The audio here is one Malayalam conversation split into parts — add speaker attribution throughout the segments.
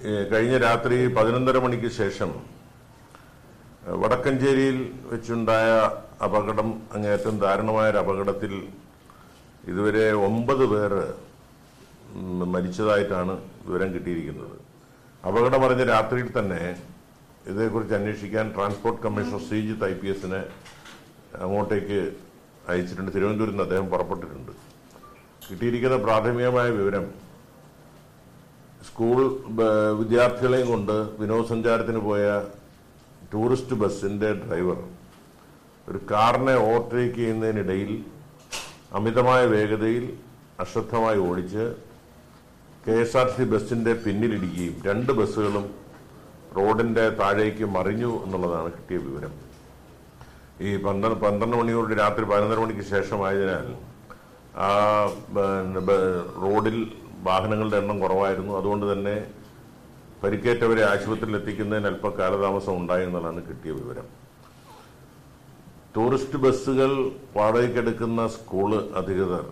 Speaker 1: ഏഹ്, കഴിഞ്ഞ രാത്രി പതിനൊന്നര മണിക്ക് ശേഷം ഏഹ്, വടക്കഞ്ചേരിയിൽ വെച്ചുണ്ടായ അപകടം അങ്ങേയറ്റം ദാരുണമായ ഒരു അപകടത്തിൽ ഇതുവരെ ഒമ്പത് പേർ ഉം, മരിച്ചതായിട്ടാണ് വിവരം കിട്ടിയിരിക്കുന്നത് അപകടം അറിഞ്ഞ രാത്രിയിൽ തന്നെ ഇതേക്കുറിച്ച് അന്വേഷിക്കാൻ transport commissioner Sreejith I P എസിനെ അങ്ങോട്ടേക്ക് അയച്ചിട്ടുണ്ട് തിരുവനന്തപുരത്ത് നിന്ന് അദ്ദേഹം പുറപ്പെട്ടിട്ടുണ്ട് കിട്ടിയിരിക്കുന്ന പ്രാഥമികമായ വിവരം സ്കൂൾ ബ- വിദ്യാർത്ഥികളെയും കൊണ്ട് വിനോദസഞ്ചാരത്തിന് പോയ ടൂറിസ്റ്റ് ബസ്സിന്റെ ഡ്രൈവർ ഒരു കാറിനെ ഓവർടേക്ക് ചെയ്യുന്നതിനിടയിൽ അമിതമായ വേഗതയിൽ അശ്രദ്ധമായി ഓടിച്ച് കെ എസ് ആർ സി ബസ്സിന്റെ പിന്നിലിടിക്കുകയും രണ്ട് ബസ്സുകളും റോഡിന്റെ താഴേക്ക് മറിഞ്ഞു എന്നുള്ളതാണ് കിട്ടിയ വിവരം ഈ പന്ത്രണ്ട് പന്ത്രണ്ട് മണിയോട് രാത്രി പതിനൊന്നര മണിക്ക് ശേഷമായതിനാൽ ആ പിന്നെ ബ- റോഡിൽ വാഹനങ്ങളുടെ എണ്ണം കുറവായിരുന്നു അതുകൊണ്ട് തന്നെ പരിക്കേറ്റവരെ ആശുപത്രിയിൽ എത്തിക്കുന്നതിന് അല്പ കാലതാമസം ഉണ്ടായി എന്നുള്ളതാണ് കിട്ടിയ വിവരം ടൂറിസ്റ്റ് ബസ്സുകൾ വാടകയ്ക്കെടുക്കുന്ന സ്കൂള് അധികൃതർ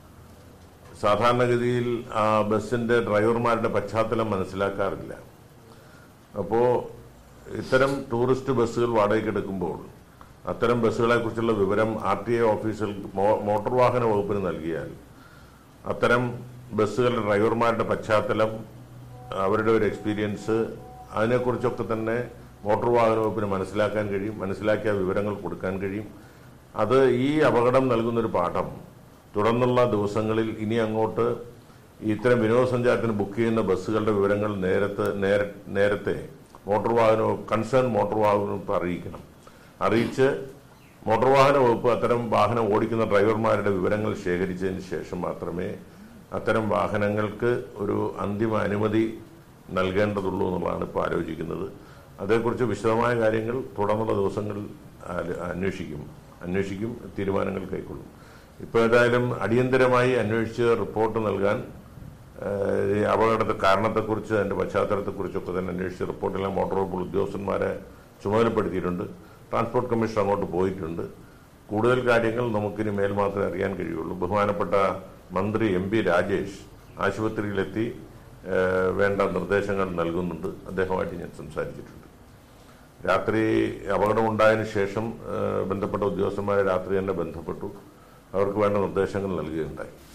Speaker 1: സാധാരണഗതിയിൽ ആ ബസ്സിന്റെ ഡ്രൈവർമാരുടെ പശ്ചാത്തലം മനസ്സിലാക്കാറില്ല അപ്പോൾ ഇത്തരം ടൂറിസ്റ്റ് ബസ്സുകൾ വാടകയ്ക്കെടുക്കുമ്പോൾ അത്തരം ബസ്സുകളെ കുറിച്ചുള്ള വിവരം ആർ ടി ഐ ഓഫീസിൽ മോ- മോട്ടോർ വാഹന വകുപ്പിന് നൽകിയാൽ അത്തരം ബസ്സുകളുടെ ഡ്രൈവർമാരുടെ പശ്ചാത്തലം അവരുടെ ഒരു എക്സ്പീരിയൻസ് അതിനെക്കുറിച്ചൊക്കെ തന്നെ മോട്ടോർ വാഹന വകുപ്പിന് മനസ്സിലാക്കാൻ കഴിയും മനസ്സിലാക്കിയ വിവരങ്ങൾ കൊടുക്കാൻ കഴിയും അത് ഈ അപകടം നൽകുന്നൊരു പാഠം തുടർന്നുള്ള ദിവസങ്ങളിൽ ഇനി അങ്ങോട്ട് ഇത്തരം വിനോദസഞ്ചാരത്തിന് ബുക്ക് ചെയ്യുന്ന ബസ്സുകളുടെ വിവരങ്ങൾ നേരത്തെ നേര- നേരത്തെ മോട്ടോർ വാഹന കൺസേൺ മോട്ടോർ വാഹന വകുപ്പ് അറിയിക്കണം അറിയിച്ച് മോട്ടോർ വാഹന വകുപ്പ് അത്തരം വാഹനം ഓടിക്കുന്ന ഡ്രൈവർമാരുടെ വിവരങ്ങൾ ശേഖരിച്ചതിന് ശേഷം മാത്രമേ അത്തരം വാഹനങ്ങൾക്ക് ഒരു അന്തിമ അനുമതി നൽകേണ്ടതുള്ളൂ എന്നുള്ളതാണ് ഇപ്പോൾ ആലോചിക്കുന്നത് അതേക്കുറിച്ച് വിശദമായ കാര്യങ്ങൾ തുടർന്നുള്ള ദിവസങ്ങളിൽ ആല- അന്വേഷിക്കും അന്വേഷിക്കും തീരുമാനങ്ങൾ കൈക്കൊള്ളും ഇപ്പോൾ ഏതായാലും അടിയന്തരമായി അന്വേഷിച്ച് റിപ്പോർട്ട് നൽകാൻ ഏഹ്, ഈ അപകടത്തെ കാരണത്തെക്കുറിച്ച് അതിന്റെ പശ്ചാത്തലത്തെക്കുറിച്ചൊക്കെ തന്നെ അന്വേഷിച്ച് റിപ്പോർട്ടെല്ലാം മോട്ടോർ വകുപ്പ് ഉദ്യോഗസ്ഥന്മാരെ ചുമതലപ്പെടുത്തിയിട്ടുണ്ട് ട്രാൻസ്പോർട്ട് കമ്മീഷൻ അങ്ങോട്ട് പോയിട്ടുണ്ട് കൂടുതൽ കാര്യങ്ങൾ നമുക്കിനി മേൽ മാത്രമേ അറിയാൻ കഴിയുള്ളൂ ബഹുമാനപ്പെട്ട മന്ത്രി എം പി രാജേഷ് ആശുപത്രിയിലെത്തി ഏഹ്, വേണ്ട നിർദ്ദേശങ്ങൾ നൽകുന്നുണ്ട് അദ്ദേഹമായിട്ട് ഞാൻ സംസാരിച്ചിട്ടുണ്ട് രാത്രി അപകടമുണ്ടായതിനു ശേഷം ഏഹ്, ബന്ധപ്പെട്ട ഉദ്യോഗസ്ഥന്മാരെ രാത്രി തന്നെ ബന്ധപ്പെട്ടു അവർക്ക് വേണ്ട നിർദ്ദേശങ്ങൾ നൽകുകയുണ്ടായി